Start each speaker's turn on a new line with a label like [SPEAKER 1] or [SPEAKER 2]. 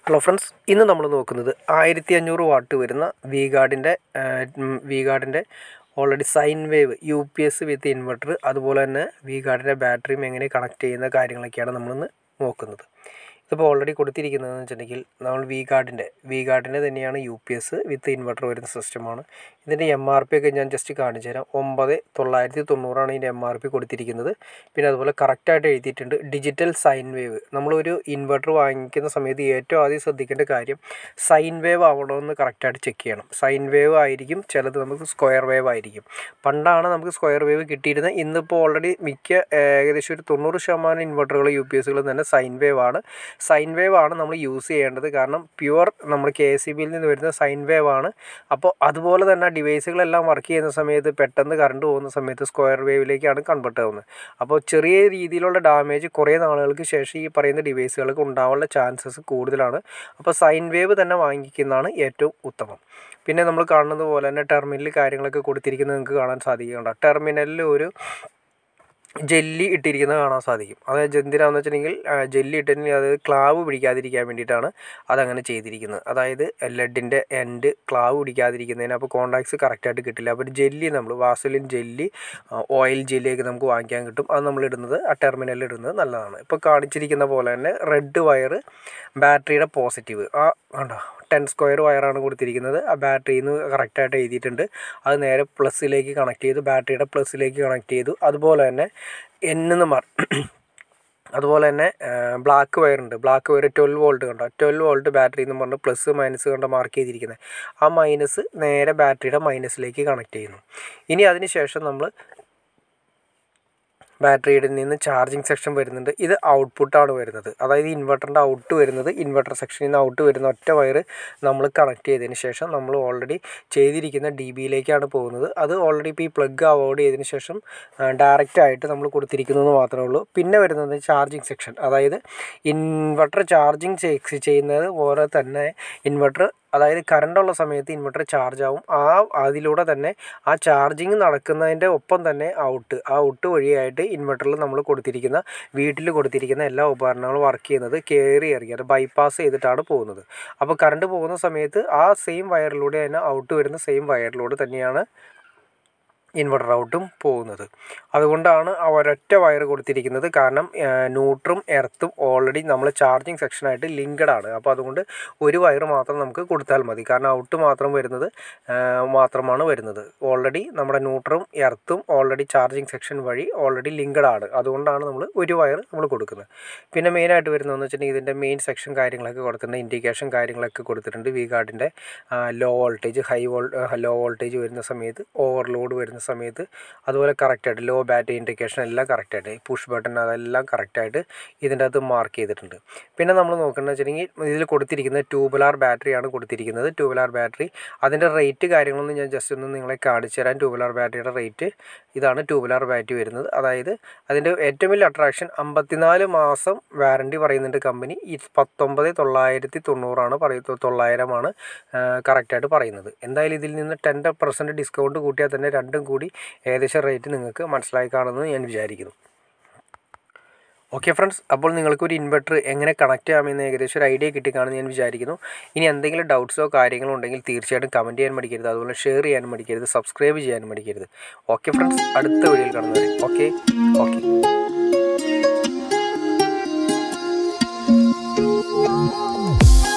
[SPEAKER 1] hello friends ഇന്ന് നമ്മൾ നോക്കുന്നത് ആയിരത്തി അഞ്ഞൂറ് വാട്ട് വരുന്ന വി ഗാർഡിൻ്റെ വി ഗാർഡിൻ്റെ already sine wave U P S with inverter അതുപോലെ തന്നെ വി ഗാർഡിൻ്റെ ബാറ്ററിയും എങ്ങനെ കണക്ട് ചെയ്യുന്ന കാര്യങ്ങളൊക്കെയാണ് നമ്മളിന്ന് നോക്കുന്നത് ഇതിപ്പോൾ ഓൾറെഡി കൊടുത്തിരിക്കുന്നതെന്ന് വെച്ചിട്ടുണ്ടെങ്കിൽ നമ്മൾ വി ഗാർഡിൻ്റെ വി ഗാർഡിൻ്റെ തന്നെയാണ് U P S with inverter വരുന്ന സിസ്റ്റമാണ് ഇതിൻ്റെ എം ആർ പി ഒക്കെ ഞാൻ ജസ്റ്റ് കാണിച്ചു തരാം ഒമ്പത് തൊള്ളായിരത്തി തൊണ്ണൂറാണ് ഇതിൻ്റെ എം ആർ പി കൊടുത്തിരിക്കുന്നത് പിന്നെ അതുപോലെ കറക്റ്റായിട്ട് എഴുതിയിട്ടുണ്ട് ഡിജിറ്റൽ സൈൻ വേവ് നമ്മളൊരു ഇൻവെർട്ടർ വാങ്ങിക്കുന്ന സമയത്ത് ഏറ്റവും ആദ്യം ശ്രദ്ധിക്കേണ്ട കാര്യം സൈൻ വേവ് ആവണമെന്ന് കറക്റ്റായിട്ട് ചെക്ക് ചെയ്യണം സൈൻ വേവ് ആയിരിക്കും ചിലത് നമുക്ക് സ്ക്വയർ വേവ് ആയിരിക്കും പണ്ടാണ് നമുക്ക് സ്ക്വയർ വേവ് കിട്ടിയിരുന്നത് ഇന്നിപ്പോൾ ഓൾറെഡി മിക്ക ഏകദേശം ഒരു തൊണ്ണൂറ് ശതമാനം ഇൻവെർട്ടറുകൾ യു പി എസുകൾ തന്നെ സൈൻ വേവ് ആണ് സൈൻ വേവ് ആണ് നമ്മൾ യൂസ് ചെയ്യേണ്ടത് കാരണം പ്യുവർ നമ്മൾ കെ എസ് സി ബിയിൽ നിന്ന് വരുന്ന സൈൻ വേവ് ആണ് അപ്പോൾ അതുപോലെ തന്നെ ഡിവൈസുകളെല്ലാം വർക്ക് ചെയ്യുന്ന സമയത്ത് പെട്ടെന്ന് കറണ്ട് പോകുന്ന സമയത്ത് സ്ക്വയർ വേവിലേക്കാണ് കൺവേർട്ട് ആവുന്നത് അപ്പോൾ ചെറിയ രീതിയിലുള്ള ഡാമേജ് കുറേ നാളുകൾക്ക് ശേഷം ഈ പറയുന്ന ഡിവൈസുകൾക്ക് ഉണ്ടാവാനുള്ള ചാൻസസ് കൂടുതലാണ് അപ്പോൾ സൈൻ വേവ് തന്നെ വാങ്ങിക്കുന്നതാണ് ഏറ്റവും ഉത്തമം പിന്നെ നമ്മൾ കാണുന്നത് പോലെ തന്നെ ടെർമിനൽ കാര്യങ്ങളൊക്കെ കൊടുത്തിരിക്കുന്നത് നിങ്ങൾക്ക് കാണാൻ സാധിക്കുന്നുണ്ട് ടെർമിനലിൽ ഒരു ജെല്ലി ഇട്ടിരിക്കുന്നത് കാണാൻ സാധിക്കും അത് എന്തിനാണെന്ന് വെച്ചിട്ടുണ്ടെങ്കിൽ ജെല്ലി ഇട്ടിട്ടുണ്ടെങ്കിൽ അത് ക്ലാവ് പിടിക്കാതിരിക്കാൻ വേണ്ടിയിട്ടാണ് അതങ്ങനെ ചെയ്തിരിക്കുന്നത് അതായത് ലെഡിൻ്റെ എൻഡ് ക്ലാവ് പിടിക്കാതിരിക്കുന്നതിന് അപ്പോൾ കോണ്ടാക്ട്സ് കറക്റ്റായിട്ട് കിട്ടില്ല അപ്പോൾ ഒരു ജെല്ലി നമ്മൾ വാസലിൻ ജെല്ലി ഓയിൽ ജെല്ലിയൊക്കെ നമുക്ക് വാങ്ങിക്കാൻ കിട്ടും അത് നമ്മൾ ഇടുന്നത് ആ ടെർമിനലിൽ ഇടുന്നത് നല്ലതാണ് ഇപ്പോൾ കാണിച്ചിരിക്കുന്ന പോലെ തന്നെ റെഡ് വയർ ബാറ്ററിയുടെ പോസിറ്റീവ് ആ കണ്ടോ ടെൻ സ്ക്വയർ വയറാണ് കൊടുത്തിരിക്കുന്നത് ആ ബാറ്ററിയിൽ നിന്ന് കറക്റ്റായിട്ട് എഴുതിയിട്ടുണ്ട് അത് നേരെ പ്ലസ്സിലേക്ക് കണക്ട് ചെയ്തു ബാറ്ററിയുടെ പ്ലസ്സിലേക്ക് കണക്ട് ചെയ്തു അതുപോലെ തന്നെ എന്ന് മാർ അതുപോലെ തന്നെ ബ്ലാക്ക് വയർ ഉണ്ട് ബ്ലാക്ക് വയർ ട്വൽവ് വോൾട്ട് കണ്ടോ ട്വൽവ് വോൾട്ട് ബാറ്ററി എന്ന് പറഞ്ഞ് പ്ലസ് മൈനസ് കണ്ടോ മാർക്ക് ചെയ്തിരിക്കുന്നത് ആ മൈനസ് നേരെ ബാറ്ററിയുടെ മൈനസിലേക്ക് കണക്ട് ചെയ്യുന്നു ഇനി അതിന് ശേഷം നമ്മൾ ബാറ്ററിയുടെ നിന്ന് ചാർജിങ് സെക്ഷൻ വരുന്നുണ്ട് ഇത് ഔട്ട്പുട്ടാണ് വരുന്നത് അതായത് ഇൻവെർട്ടറിൻ്റെ ഔട്ട് വരുന്നത് ഇൻവെർട്ടർ സെക്ഷനിൽ നിന്ന് ഔട്ട് വരുന്ന ഒറ്റ വയർ നമ്മൾ കണക്ട് ചെയ്തതിന് ശേഷം നമ്മൾ ഓൾറെഡി ചെയ്തിരിക്കുന്ന ഡി ബിയിലേക്കാണ് പോകുന്നത് അത് ഓൾറെഡി ഇപ്പോൾ ഈ പ്ലഗ് അവോയ്ഡ് ചെയ്തതിന് ശേഷം ഡയറക്റ്റ് ആയിട്ട് നമ്മൾ കൊടുത്തിരിക്കുന്നത് മാത്രമേ ഉള്ളൂ പിന്നെ വരുന്നത് ചാർജിങ് സെക്ഷൻ അതായത് ഇൻവെർട്ടർ ചാർജിങ് ചെയ്യുന്നത് പോലെ തന്നെ ഇൻവെർട്ടർ അതായത് കറണ്ടുള്ള സമയത്ത് ഇൻവെർട്ടർ ചാർജ് ആവും ആ അതിലൂടെ തന്നെ ആ ചാർജിങ് നടക്കുന്നതിൻ്റെ ഒപ്പം തന്നെ ഔട്ട് ആ ഔട്ട് വഴിയായിട്ട് ഇൻവെർട്ടറിൽ നമ്മൾ കൊടുത്തിരിക്കുന്ന വീട്ടിൽ കൊടുത്തിരിക്കുന്ന എല്ലാ ഉപകരണങ്ങളും വർക്ക് ചെയ്യുന്നത് കയറി ഇറങ്ങി അത് ബൈപ്പാസ് ചെയ്തിട്ടാണ് പോകുന്നത് അപ്പോൾ കറണ്ട് പോകുന്ന സമയത്ത് ആ സെയിം വയറിലൂടെ തന്നെ ഔട്ട് വരുന്ന സെയിം വയറിലൂടെ തന്നെയാണ് ഇൻവെർട്ടർ ഔട്ടും പോകുന്നത് അതുകൊണ്ടാണ് ആ ഒരൊറ്റ വയർ കൊടുത്തിരിക്കുന്നത് കാരണം ന്യൂട്രും എർത്തും ഓൾറെഡി നമ്മൾ ചാർജിങ് സെക്ഷനായിട്ട് ലിങ്ക്ഡ് ആണ് അപ്പോൾ അതുകൊണ്ട് ഒരു വയർ മാത്രം നമുക്ക് കൊടുത്താൽ മതി കാരണം ഔട്ട് മാത്രം വരുന്നത് മാത്രമാണ് വരുന്നത് ഓൾറെഡി നമ്മുടെ ന്യൂട്രും എർത്തും ഓൾറെഡി ചാർജിങ് സെക്ഷൻ വഴി ഓൾറെഡി ലിങ്ക്ഡ് ആണ് അതുകൊണ്ടാണ് നമ്മൾ ഒരു വയർ നമ്മൾ കൊടുക്കുന്നത് പിന്നെ മെയിനായിട്ട് വരുന്നതെന്ന് വെച്ചിട്ടുണ്ടെങ്കിൽ ഇതിൻ്റെ മെയിൻ സെക്ഷൻ കാര്യങ്ങളൊക്കെ കൊടുത്തിട്ടുണ്ട് ഇൻഡിക്കേഷൻ കാര്യങ്ങളൊക്കെ കൊടുത്തിട്ടുണ്ട് വി ഗാർഡിൻ്റെ low voltage high volt low voltage വരുന്ന സമയത്ത് ഓവർലോഡ് വരുന്ന സമയത്ത് അതുപോലെ കറക്റ്റായിട്ട് ലോ ബാറ്ററി ഇൻഡിക്കേഷൻ എല്ലാം കറക്റ്റായിട്ട് പുഷ് ബട്ടൺ അതെല്ലാം കറക്റ്റായിട്ട് ഇതിൻ്റെ അകത്ത് മാർക്ക് ചെയ്തിട്ടുണ്ട് പിന്നെ നമ്മൾ നോക്കുന്നത് വെച്ചിട്ടുണ്ടെങ്കിൽ ഇതിൽ കൊടുത്തിരിക്കുന്നത് ട്യൂബുലാർ ബാറ്ററിയാണ് കൊടുത്തിരിക്കുന്നത് ട്യൂബുലാർ ബാറ്ററി അതിൻ്റെ റേറ്റ് കാര്യങ്ങളൊന്നും ഞാൻ ജസ്റ്റ് ഒന്ന് നിങ്ങളെ കാണിച്ചു തരാം ട്യൂബുലാർ ബാറ്ററിയുടെ റേറ്റ് ഇതാണ് ട്യൂബുലാർ ബാറ്ററി വരുന്നത് അതായത് അതിൻ്റെ ഏറ്റവും വലിയ അട്രാക്ഷൻ അമ്പത്തിനാല് മാസം വാറണ്ടി പറയുന്നുണ്ട് കമ്പനി ഈ പത്തൊമ്പത് തൊള്ളായിരത്തി തൊണ്ണൂറാണ് പറയുന്നത് തൊള്ളായിരമാണ് കറക്റ്റായിട്ട് പറയുന്നത് എന്തായാലും ഇതിൽ നിന്ന് ടെൻ പെർസെൻറ്റ് ഡിസ്കൗണ്ട് കൂട്ടിയാൽ തന്നെ രണ്ടും കൂടി ഏകദേശം റേറ്റ് നിങ്ങൾക്ക് മനസ്സിലായി കാണുമെന്ന് ഞാൻ വിചാരിക്കുന്നു ഓക്കെ ഫ്രണ്ട്സ് അപ്പോൾ നിങ്ങൾക്ക് ഒരു ഇൻവെർട്ടർ എങ്ങനെ കണക്ട് ചെയ്യാമെന്ന് ഏകദേശം ഒരു ഐഡിയ കിട്ടിക്കാണെന്ന് ഞാൻ വിചാരിക്കുന്നു ഇനി എന്തെങ്കിലും ഡൗട്ട്സോ കാര്യങ്ങളോ ഉണ്ടെങ്കിൽ തീർച്ചയായിട്ടും കമൻറ്റ് ചെയ്യാൻ മടിക്കരുത് അതുപോലെ ഷെയർ ചെയ്യാനും മടിക്കരുത് സബ്സ്ക്രൈബ് ചെയ്യാനും മടിക്കരുത് ഓക്കെ ഫ്രണ്ട്സ് അടുത്ത വീഡിയോയിൽ കാണുന്നവരെ ഓക്കെ ഓക്കെ